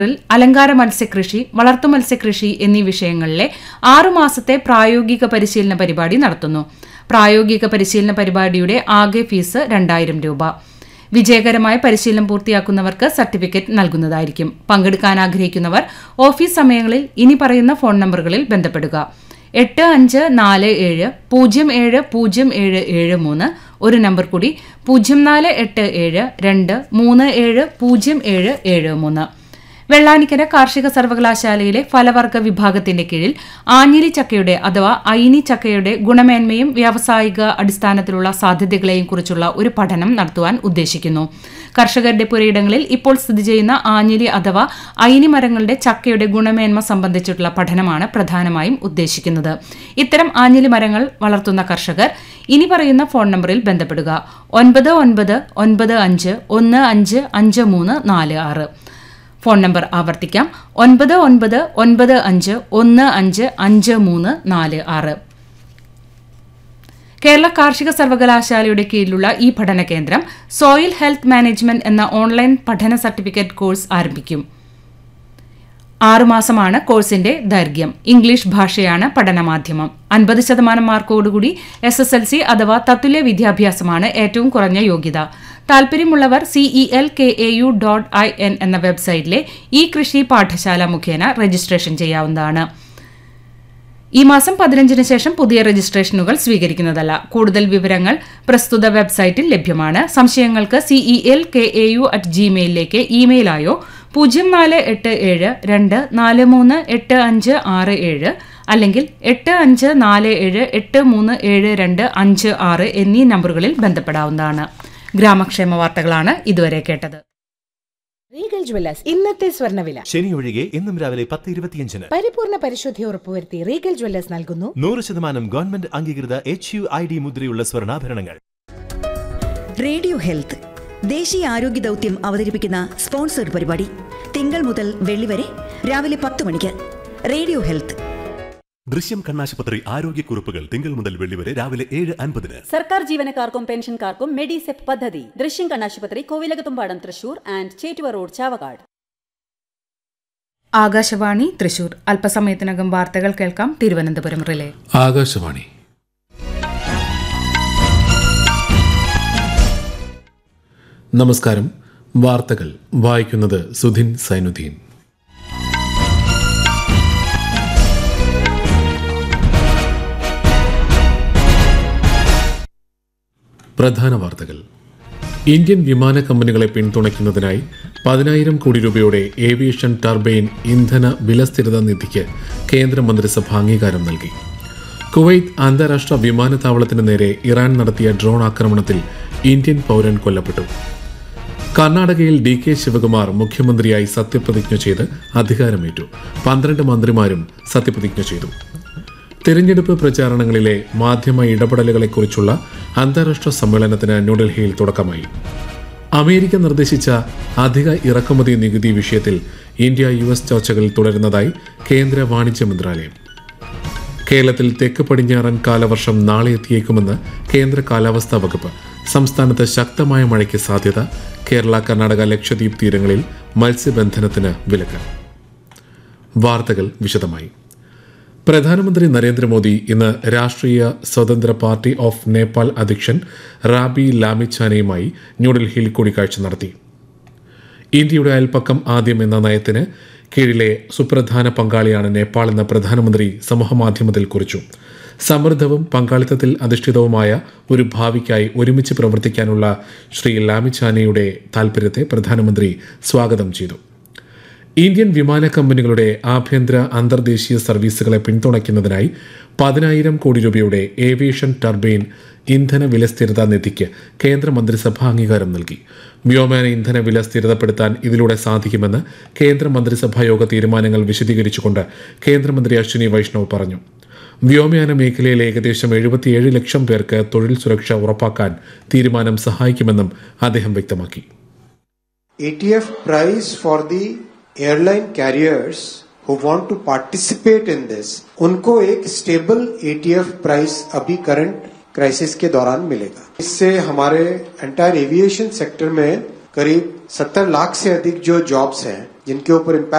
ിൽ അലങ്കാര മത്സ്യകൃഷി വളർത്തു മത്സ്യകൃഷി എന്നീ വിഷയങ്ങളിലെ ആറുമാസത്തെ പ്രായോഗിക പരിശീലന പരിപാടി നടത്തുന്നു പ്രായോഗിക പരിശീലന പരിപാടിയുടെ ആകെ ഫീസ് രണ്ടായിരം രൂപ വിജയകരമായ പരിശീലനം പൂർത്തിയാക്കുന്നവർക്ക് സർട്ടിഫിക്കറ്റ് നൽകുന്നതായിരിക്കും പങ്കെടുക്കാൻ ആഗ്രഹിക്കുന്നവർ ഓഫീസ് സമയങ്ങളിൽ ഇനി പറയുന്ന ഫോൺ നമ്പറുകളിൽ ബന്ധപ്പെടുക എട്ട് അഞ്ച് നാല് ഏഴ് പൂജ്യം ഏഴ് പൂജ്യം ഏഴ് ഏഴ് മൂന്ന് ഒരു നമ്പർ കൂടി പൂജ്യം നാല് എട്ട് ഏഴ് രണ്ട് മൂന്ന് ഏഴ് പൂജ്യം ഏഴ് ഏഴ് മൂന്ന് വെള്ളാനിക്കര കാർഷിക സർവകലാശാലയിലെ ഫലവർഗ വിഭാഗത്തിന്റെ കീഴിൽ ആഞ്ഞിലി ചക്കയുടെ അഥവാ ഐനി ചക്കയുടെ ഗുണമേന്മയും വ്യാവസായിക അടിസ്ഥാനത്തിലുള്ള സാധ്യതകളെയും കുറിച്ചുള്ള ഒരു പഠനം നടത്തുവാൻ ഉദ്ദേശിക്കുന്നു കർഷകരുടെ പുരയിടങ്ങളിൽ ഇപ്പോൾ സ്ഥിതി ചെയ്യുന്ന ആഞ്ഞിലി അഥവാ ഐനി മരങ്ങളുടെ ചക്കയുടെ ഗുണമേന്മ സംബന്ധിച്ചിട്ടുള്ള പഠനമാണ് പ്രധാനമായും ഉദ്ദേശിക്കുന്നത് ഇത്തരം ആഞ്ഞിലി മരങ്ങൾ വളർത്തുന്ന കർഷകർ ഇനി പറയുന്ന ഫോൺ നമ്പറിൽ ബന്ധപ്പെടുക ഒൻപത് ഒൻപത് ഒൻപത് അഞ്ച് ഒന്ന് അഞ്ച് അഞ്ച് മൂന്ന് നാല് ആറ് ഫോൺ നമ്പർ ആവർത്തിക്കാം ഒൻപത് ഒൻപത് ഒൻപത് അഞ്ച് ഒന്ന് അഞ്ച് അഞ്ച് മൂന്ന് നാല് ആറ് കേരള കാർഷിക സർവകലാശാലയുടെ കീഴിലുള്ള ഈ പഠന കേന്ദ്രം സോയിൽ ഹെൽത്ത് മാനേജ്മെന്റ് എന്ന ഓൺലൈൻ പഠന സർട്ടിഫിക്കറ്റ് കോഴ്സ് ആരംഭിക്കും ആറുമാസമാണ് കോഴ്സിന്റെ ദൈർഘ്യം ഇംഗ്ലീഷ് ഭാഷയാണ് പഠനമാധ്യമം അൻപത് ശതമാനം മാർക്കോടുകൂടി എസ് എസ് എൽ സി അഥവാ തത്തുല്യ വിദ്യാഭ്യാസമാണ് ഏറ്റവും കുറഞ്ഞ യോഗ്യത താൽപര്യമുള്ളവർ CE L K A U dot I N എന്ന വെബ്സൈറ്റിലെ ഈ കൃഷി പാഠശാല മുഖേന രജിസ്ട്രേഷൻ ചെയ്യാവുന്നതാണ് ഈ മാസം പതിനഞ്ചിന് ശേഷം പുതിയ രജിസ്ട്രേഷനുകൾ സ്വീകരിക്കുന്നതല്ല കൂടുതൽ വിവരങ്ങൾ പ്രസ്തുത വെബ്സൈറ്റിൽ ലഭ്യമാണ് സംശയങ്ങൾക്ക് CE L K A U at ജിമെയിലിലേക്ക് ഇമെയിലായോ പൂജ്യം നാല് എട്ട് ഏഴ് രണ്ട് നാല് മൂന്ന് എട്ട് അഞ്ച് ആറ് ഏഴ് അല്ലെങ്കിൽ എട്ട് അഞ്ച് നാല് ഏഴ് എട്ട് മൂന്ന് ഏഴ് രണ്ട് അഞ്ച് ആറ് എന്നീ നമ്പറുകളിൽ ബന്ധപ്പെടാവുന്നതാണ് ഗ്രാമക്ഷേമ വാർത്തകളാണ് ഇതുവരെ കേട്ടത് റീഗൽ ജ്വല്ലേഴ്സ് ഇന്നത്തെ സ്വർണ്ണവില ശനി ഒഴികെ ഇന്നും രാവിലെ പത്ത് ഇരുപത്തിയഞ്ചിന് പരിപൂർണ പരിശുദ്ധി ഉറപ്പുവരുത്തി റീഗൽ ജ്വല്ലേഴ്സ് നൽകുന്നു നൂറ് ശതമാനം ഗവൺമെന്റ് അംഗീകൃത എച്ച് യു ഐ ഡി മുദ്രയുള്ള സ്വർണ്ണാഭരണങ്ങൾ റേഡിയോ ഹെൽത്ത് ദേശീയ ആരോഗ്യ ദൗത്യം അവതരിപ്പിക്കുന്ന സ്പോൺസർഡ് പരിപാടി തിങ്കൾ മുതൽ വെള്ളി വരെ രാവിലെ പത്ത് മണിക്ക് റേഡിയോ ഹെൽത്ത് ദൃശ്യം കണ്ണാശുപത്രി ആരോഗ്യക്കുറിപ്പുകൾ തിങ്കൾ മുതൽ വെള്ളി വരെ രാവിലെ ഏഴ് അൻപതിന് സർക്കാർ ജീവനക്കാർക്കും പെൻഷൻകാർക്കും മെഡിസെപ് പദ്ധതി ദൃശ്യം കണ്ണാശുപത്രി കോവിലകത്തുംപാടം തൃശൂർ ആൻഡ് ചേറ്റുവ റോഡ് ചാവക്കാട് ആകാശവാണി തൃശൂർ അല്പസമയത്തിനകം വാർത്തകൾ കേൾക്കാം തിരുവനന്തപുരം റിലേ ആകാശവാണി നമസ്കാരം വാർത്തകൾ വായിക്കുന്നത് സുധിൻ സൈനുദ്ദീൻ പ്രധാന വാർത്തകൾ ഇന്ത്യൻ വിമാന കമ്പനികളെ പിന്തുണയ്ക്കുന്നതിനായി പതിനായിരം കോടി രൂപയുടെ ഏവിയേഷൻ ടർബൈൻ ഇന്ധന വിലസ്ഥിരത നിധിക്ക് കേന്ദ്രമന്ത്രിസഭ അംഗീകാരം നൽകി കുവൈത്ത് അന്താരാഷ്ട്ര വിമാനത്താവളത്തിന് നേരെ ഇറാൻ നടത്തിയ ഡ്രോൺ ആക്രമണത്തിൽ ഇന്ത്യൻ പൗരൻ കൊല്ലപ്പെട്ടു കർണാടകയിൽ ഡി കെ ശിവകുമാർ മുഖ്യമന്ത്രിയായി സത്യപ്രതിജ്ഞ ചെയ്ത് അധികാരമേറ്റു പന്ത്രണ്ട് മന്ത്രിമാരും സത്യപ്രതിജ്ഞ ചെയ്തു തെരഞ്ഞെടുപ്പ് പ്രചാരണങ്ങളിലെ മാധ്യമ ഇടപെടലുകളെക്കുറിച്ചുള്ള അന്താരാഷ്ട്ര സമ്മേളനത്തിന് ന്യൂഡൽഹിയിൽ തുടക്കമായി അമേരിക്ക നിർദ്ദേശിച്ച അധിക ഇറക്കുമതി നികുതി വിഷയത്തിൽ ഇന്ത്യ യു എസ് ചർച്ചകൾ തുടരുന്നതായി കേന്ദ്ര വാണിജ്യ മന്ത്രാലയം കേരളത്തിൽ തെക്ക് പടിഞ്ഞാറൻ കാലവർഷം നാളെ എത്തിയേക്കുമെന്ന് കേന്ദ്ര കാലാവസ്ഥാ വകുപ്പ് സംസ്ഥാനത്ത് ശക്തമായ മഴയ്ക്ക് സാധ്യത കേരള കർണാടക ലക്ഷദ്വീപ് തീരങ്ങളിൽ മത്സ്യബന്ധനത്തിന് വിലക്ക് വാർത്തകൾ വിശദമായി പ്രധാനമന്ത്രി നരേന്ദ്രമോദി ഇന്ന് രാഷ്ട്രീയ സ്വതന്ത്ര പാർട്ടി ഓഫ് നേപ്പാൾ അധ്യക്ഷൻ റാബി ലാമിച്ചാനയുമായി ന്യൂഡൽഹിയിൽ കൂടിക്കാഴ്ച നടത്തി ഇന്ത്യയുടെ അയൽപ്പക്കം ആദ്യം എന്ന നയത്തിന് കീഴിലെ സുപ്രധാന പങ്കാളിയാണ് നേപ്പാൾ എന്ന പ്രധാനമന്ത്രി സമൂഹമാധ്യമത്തിൽ കുറിച്ചു സമൃദ്ധവും പങ്കാളിത്തത്തിൽ അധിഷ്ഠിതവുമായ ഒരു ഭാവിക്കായി ഒരുമിച്ച് പ്രവർത്തിക്കാനുള്ള ശ്രീ ലാമിച്ചാനയുടെ താൽപര്യത്തെ പ്രധാനമന്ത്രി സ്വാഗതം ചെയ്തു ഇന്ത്യൻ വിമാന കമ്പനികളുടെ ആഭ്യന്തര അന്തർദേശീയ സർവീസുകളെ പിന്തുണയ്ക്കുന്നതിനായി പതിനായിരം കോടി രൂപയുടെ ഏവിയേഷൻ ടർബൈൻ ഇന്ധന വില സ്ഥിരതാ നിധിക്ക് കേന്ദ്രമന്ത്രിസഭ അംഗീകാരം നൽകി വ്യോമയാന ഇന്ധന വില സ്ഥിരതപ്പെടുത്താൻ ഇതിലൂടെ സാധിക്കുമെന്ന് കേന്ദ്രമന്ത്രിസഭാ യോഗ തീരുമാനങ്ങൾ വിശദീകരിച്ചുകൊണ്ട് കേന്ദ്രമന്ത്രി അശ്വിനി വൈഷ്ണവ് പറഞ്ഞു വ്യോമയാന മേഖലയിലെ ഏകദേശം എഴുപത്തിയേഴ് ലക്ഷം പേർക്ക് തൊഴിൽ സുരക്ഷ ഉറപ്പാക്കാൻ തീരുമാനം സഹായിക്കുമെന്നും അദ്ദേഹം വ്യക്തമാക്കി ATF price for the airline carriers who want to participate in this, उनको एक स्टेबल ATF प्राइस अभी करंट क्राइसिस के दौरान मिलेगा इससे हमारे एंटायर एविएशन सेक्टर में करीब 70 लाख से अधिक जो जॉब्स हैं जिनके ऊपर इम्पैक्ट